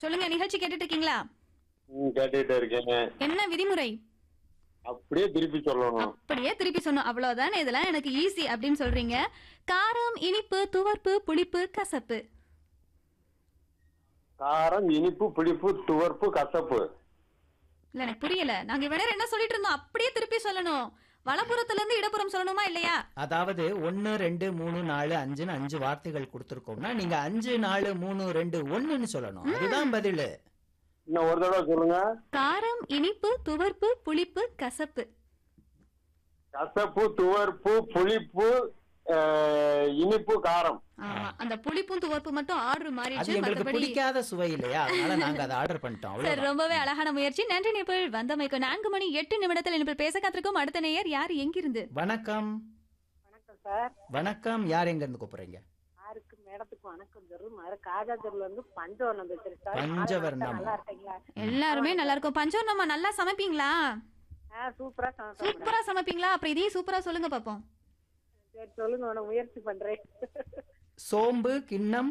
சொல்லுங்க நிகழ்ச்சி கேட்டுட்டு இருக்கீங்களா ம், கேட்டுட்டு இருக்கேங்க என்ன விதிமுறை அப்படியே திருப்பி சொல்லணும் அப்படியே திருப்பி சொன்னோம் அவ்வளவுதானே இதெல்லாம் எனக்கு ஈஸி அப்படின்னு சொல்றீங்க காரம் இனிப்பு துவர்ப்பு புளிப்பு கசப்பு காரம் இனிப்பு பிடிப்பு துவர்ப்பு கசப்பு இல்ல எனக்கு புரியல நாங்க இவ்வளவு நேரம் என்ன சொல்லிட்டு இருந்தோம் அப்படியே திருப்பி சொல்லணும் வலப்புறத்துல இருந்து இடப்புறம் சொல்லணுமா இல்லையா அதாவது ஒன்னு ரெண்டு மூணு நாலு அஞ்சுன்னு அஞ்சு வார்த்தைகள் கொடுத்துருக்கோம்னா நீங்க அஞ்சு நாலு மூணு ரெண்டு ஒண்ணுன்னு சொல்லணும் அதுதான் பதில் இன்னும் ஒரு தடவை சொல்லுங்க காரம் இனிப்பு துவர்ப்பு புளிப்பு கசப்பு கசப்பு துவர்ப்பு புளிப்பு அஹ், இனிப்பு காரம் ஆமா அந்த புளிப்பும் துவர்ப்பு மட்டும் ஆர்டர் அது மாறிடுச்சு எங்களுக்கு மத்தபடி பிடிக்காத சுவை இல்லையா அதனால நாங்க அதை ஆர்டர் பண்ணிட்டோம் சரி அவ்வளவுதான் ரொம்பவே அழகான முயற்சி நன்றி நிபிள் வந்தமைக்கு நான்கு மணி எட்டு நிமிடத்தில் நிபிள் பேச காத்திருக்கும் அடுத்த நேயர் யார் எங்கிருந்து வணக்கம் வணக்கம் சார் வணக்கம் யார் எங்க இருந்து கூப்பிடுறீங்க யாருக்கு மேடத்துக்கு வணக்கம் தரும் மறு காஜாதூர்ல இருந்து பஞ்சவர்ணம் பேசுறேன் சார் பஞ்சவர்ணம். நல்லா இருக்கீங்களா எல்லாருமே நல்லா இருக்கும் பஞ்சவர்ணமா நல்லா சமைப்பீங்களா ஆ சூப்பரா சமைப்பேன் மேடம். சூப்பரா சமைப்பீங்களா அப்புறம் இதையும் சூப்பரா சொல்லுங்க பாப்போம் சரி சொல்லுங்க மேடம் முயற்சி பண்றேன் சோம்பு கிண்ணம்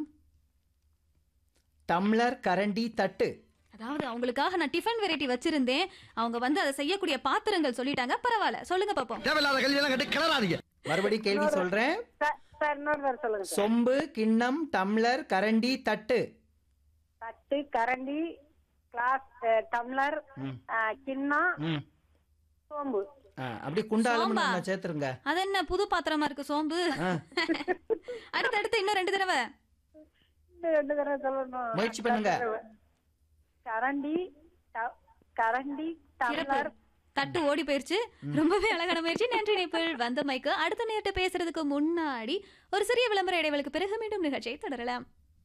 டம்ளர் கரண்டி தட்டு அதாவது அவங்களுக்காக நான் டிஃபன் வெரைட்டி வச்சிருந்தேன் அவங்க வந்து அதை செய்யக்கூடிய பாத்திரங்கள் சொல்லிட்டாங்க பரவாயில்ல சொல்லுங்க பாப்போம் தேவையில்லாத கல்வியெல்லாம் கட்டி கிளறாதீங்க மறுபடியும் கேள்வி சொல்றேன் சார் சார் இன்னொரு தடவை சொல்லுங்க சார் சொம்பு கிண்ணம் டம்ளர் கரண்டி தட்டு தட்டு கரண்டி கிளாஸ் அஹ், டம்ளர் ம். அஹ், கிண்ணம் ம் சோம்பு ஆ, அப்படி குண்டாலும் சோம்பா? சேர்த்துருங்க அது என்ன புது பாத்திரமா இருக்கு சோம்பு ஆ. அடுத்து அடுத்து இன்னும் ரெண்டு தடவை இன்னும் ரெண்டு தடவை சொல்லணும் முயற்சி பண்ணுங்க. கரண்டி ட- கரண்டி சிறப்பு டம்ளர் தட்டு ஓடி போயிருச்சு ரொம்பவே அழகான முயற்சி நன்றி நிபிள் வந்த மைக்கு அடுத்த நேரத்தை பேசுறதுக்கு முன்னாடி ஒரு சிறிய விளம்பர இடைவெளிக்கு பிறகு மீண்டும் நிகழ்ச்சியை தொடரலாம்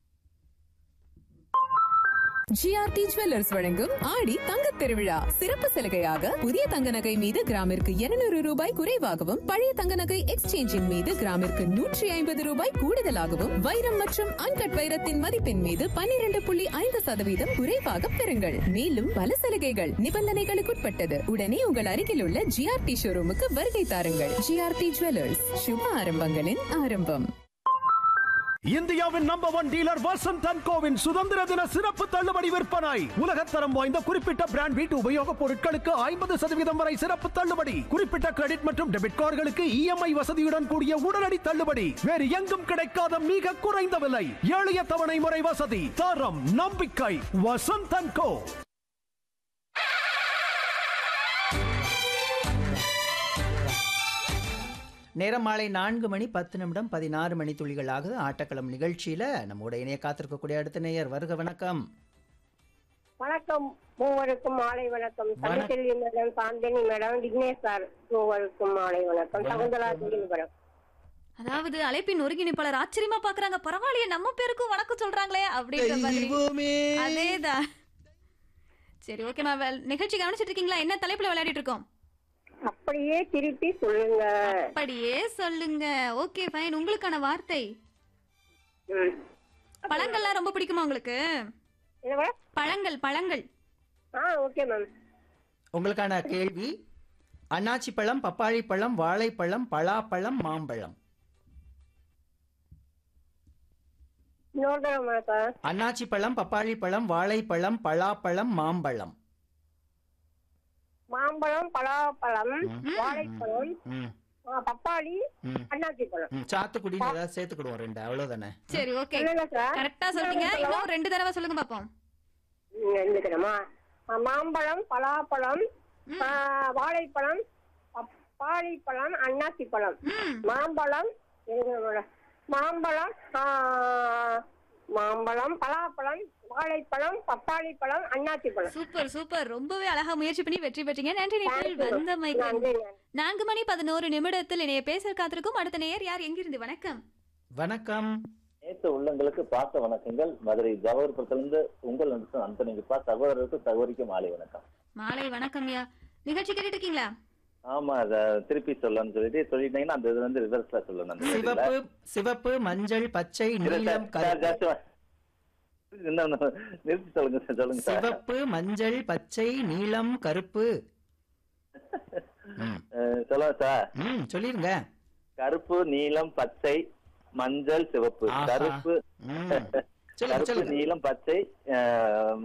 ஜிஆர்டி ஜுவல்லர்ஸ் வழங்கும் ஆடி தங்கத் திருவிழா சிறப்பு சலுகையாக புதிய தங்க நகை மீது கிராமிற்கு 200 ரூபாய் குறைவாகவும் பழைய தங்க நகை எக்ஸ்சேஞ்சின் மீது கிராமிற்கு நூற்றி ஐம்பது ரூபாய் கூடுதலாகவும் வைரம் மற்றும் அன்கட் வைரத்தின் மதிப்பின் மீது 12.5% புள்ளி ஐந்து சதவீதம் குறைவாக பெறுங்கள் மேலும் பல சலுகைகள் நிபந்தனைகளுக்குட்பட்டது உடனே உங்கள் அருகில் உள்ள ஜிஆர்டி ஷோரூமுக்கு வருகை தாருங்கள் ஜிஆர்டி ஜுவல்லர்ஸ் சுப ஆரம்பங்களின் ஆரம்பம் இந்தியாவின் number one dealer Vasanth and கோவின் சுதந்திர தின சிறப்பு தள்ளுபடி விற்பனை உலகத்தரம் வாய்ந்த குறிப்பிட்ட பிராண்ட் வீட்டு உபயோகப் பொருட்களுக்கு ஐம்பது சதவீதம் வரை சிறப்பு தள்ளுபடி குறிப்பிட்ட கிரெடிட் மற்றும் டெபிட் கார்டுகளுக்கு இஎம்ஐ வசதியுடன் கூடிய உடனடி தள்ளுபடி வேறு எங்கும் கிடைக்காத மிக குறைந்த விலை எளிய தவணை முறை வசதி தரம் நம்பிக்கை வசந்த் அண்ட் கோ நேரம் மாலை நான்கு மணி பத்து நிமிடம் பதினாறு மணி துளிகள் ஆகுது ஆட்டக்களம் நிகழ்ச்சியில நம்மோட இணைய காத்திருக்கக்கூடிய அடுத்த நேயர் வருக வணக்கம் வணக்கம் மூவருக்கும் மாலை வணக்கம் Tamilselvi madam Chandini madam Vignesh sir மூவருக்கும் மாலை வணக்கம் சகுந்தலா தேவி மேடம் அதாவது அழைப்பின் ஒருங்கிணைப்பாளர் ஆச்சரியமா பாக்குறாங்க பரவாயில்லையே நம்ம பேருக்கும் வணக்கம் சொல்றாங்களே அப்படின்ற மாதிரி அதேதான் சரி ஓகே நான் நிகழ்ச்சி கவனிச்சிட்டு இருக்கீங்களா என்ன தலைப்புல விளையாடிட்டு இருக்கோம் அப்படியே திருப்பி சொல்லுங்க அப்படியே சொல்லுங்க ஓகே ஃபைன் உங்களுக்கான வார்த்தை ம். பழங்கள்லாம் ரொம்ப பிடிக்குமா உங்களுக்கு என்ன மேடம் பழங்கள் பழங்கள் ஆ ஓகே மேம் உங்களுக்கான கேள்வி அன்னாச்சி பழம் பப்பாளி பழம் வாழைப்பழம் பலாப்பழம் மாம்பழம் இன்னொரு தடவை சார் அன்னாச்சி பழம் பப்பாளி பழம் வாழைப்பழம் பலாப்பழம் மாம்பழம் மாம்பழம் பலாப்பழம் வாழைப்பழம் ம், ஆ, பப்பாளி ம், அன்னாச்சி பழம் ம். சாத்துக்குடின்னு ஏதாவது சேர்த்துக்கிடுவோம் ரெண்டு அவ்வளவுதானே சரி ஓகே இல்லைல்ல சார் கரெக்டா சொல்றீங்க இன்னும் ரெண்டு தடவை சொல்லுங்க பாப்போம் ம், எழுந்துக்கிறேமா ஆ, மாம்பழம் பலாப்பழம் ஆ, வாழைப்பழம் பப்பாளி பழம் அன்னாசி பழம் ம் மாம்பழம் இருங்க மேடம். மாம்பழம் ஆ, மாம்பழம் பலாப்பழம் வாழைப்பழம் பப்பாளி பழம் அன்னாசி பழம் சூப்பர் சூப்பர் ரொம்பவே அழகா முயற்சி பண்ணி வெற்றி பெற்றீங்க நன்றி நிபிள் வந்த மைக்கு நன்றி நன்றி. நான்கு மணி பதினோரு நிமிடத்தில் இணைய பேச காத்திருக்கும் அடுத்த நேயர் யார் எங்கிருந்து வணக்கம் வணக்கம் நேற்று உள்ளங்களுக்கு பாச வணக்கங்கள் மதுரை ஜவஹர்புரத்திலிருந்து உங்கள் நடிசன் அன்பனிங்கப்பா சகோதரருக்கு சகோதரிக்கு மாலை வணக்கம் மாலை வணக்கம் யா நிகழ்ச்சி கேட்டுட்டு இருக்கீங்களா ஆமா அத திருப்பி சொல்லணும்னு சொல்லிட்டு சொல்லிட்டீங்கன்னா அந்த இது வந்து ரிவர்ஸ்ல சொல்லணும் அந்த இதுல. சிவப்பு சிவப்பு மஞ்சள் பச்சை இல்ல சார், நீலம் சார், கருப்பு just one. இன்னும் இன்னும் நிறுத்தி சொல்லுங்க சார், சொல்லுங்க சார் சிவப்பு மஞ்சள் பச்சை நீலம் கருப்பு ம், அஹ், சொல்லுங்க சார் ம் சொல்லிருங்க கருப்பு நீலம் பச்சை மஞ்சள் சிவப்பு ஆஹா. கருப்பு ம். சொல்லுங்க கருப்பு சொல்லுங்க நீலம் பச்சை அஹ்,